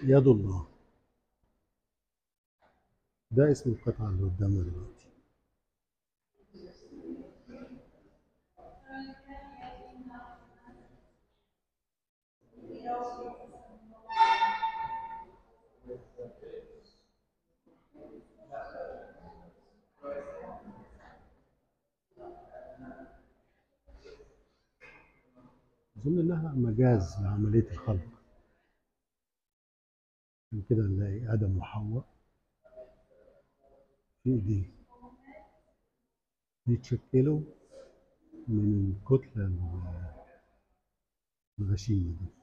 يد الله ده اسم القطعة اللي قدامنا دلوقتي أظن إنها مجاز لعملية الخلق عشان كده نلاقي آدم وحواء في إيديه بيتشكلوا من الكتلة الغشيمة دي